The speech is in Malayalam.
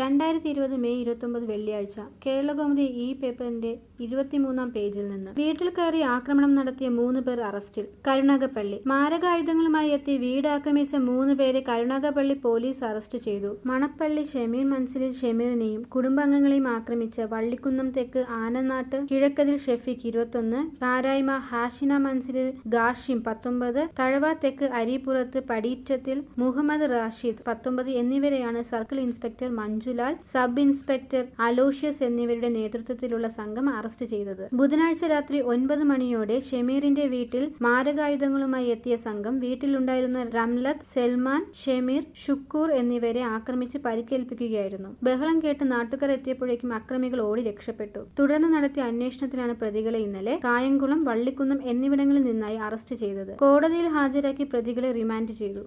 രണ്ടായിരത്തി ഇരുപത് മെയ് ഇരുപത്തൊമ്പത് വെള്ളിയാഴ്ച കേരളകൗമുദി ഇ പേപ്പറിന്റെ ഇരുപത്തിമൂന്നാം പേജിൽ നിന്ന് വീട്ടിൽ കയറി ആക്രമണം നടത്തിയ മൂന്ന് പേർ അറസ്റ്റിൽ കരുണാകപ്പള്ളി മാരകായുധങ്ങളുമായി എത്തി വീട് ആക്രമിച്ച മൂന്ന് പേരെ കരുണാകപ്പള്ളി പോലീസ് അറസ്റ്റ് ചെയ്തു മണപ്പള്ളി ഷമീർ മൻസിലിൽ ഷമീറിനെയും കുടുംബാംഗങ്ങളെയും ആക്രമിച്ച വള്ളിക്കുന്നം തെക്ക് ആനനാട്ട് കിഴക്കതിൽ ഷെഫീഖ് ഇരുപത്തൊന്ന് കാരായ്മ ഹാഷിന മൻസിലിൽ ഗാഷിം പത്തൊമ്പത് തഴവ തെക്ക് അരിപ്പുറത്ത് പടീറ്റത്തിൽ മുഹമ്മദ് റാഷിദ് പത്തൊമ്പത് എന്നിവരെയാണ് circle inspector Manjulal sub inspector Aloysius എന്നിവരുടെ നേതൃത്വത്തിലുള്ള സംഘം അറസ്റ്റ് ചെയ്തത് ബുധനാഴ്ച രാത്രി ഒൻപത് മണിയോടെ ഷമീറിന്റെ വീട്ടിൽ മാരകായുധങ്ങളുമായി എത്തിയ സംഘം വീട്ടിലുണ്ടായിരുന്ന റംലത്ത് സൽമാൻ ഷമീർ ഷുക്കൂർ എന്നിവരെ ആക്രമിച്ച് പരിക്കേൽപ്പിക്കുകയായിരുന്നു ബഹളം കേട്ട് നാട്ടുകാർ എത്തിയപ്പോഴേക്കും അക്രമികൾ ഓടി രക്ഷപ്പെട്ടു തുടർന്ന് നടത്തിയ അന്വേഷണത്തിലാണ് പ്രതികളെ ഇന്നലെ കായംകുളം വള്ളിക്കുന്നം എന്നിവിടങ്ങളിൽ നിന്നായി അറസ്റ്റ് ചെയ്തത് കോടതിയിൽ ഹാജരാക്കി പ്രതികളെ റിമാൻഡ് ചെയ്തു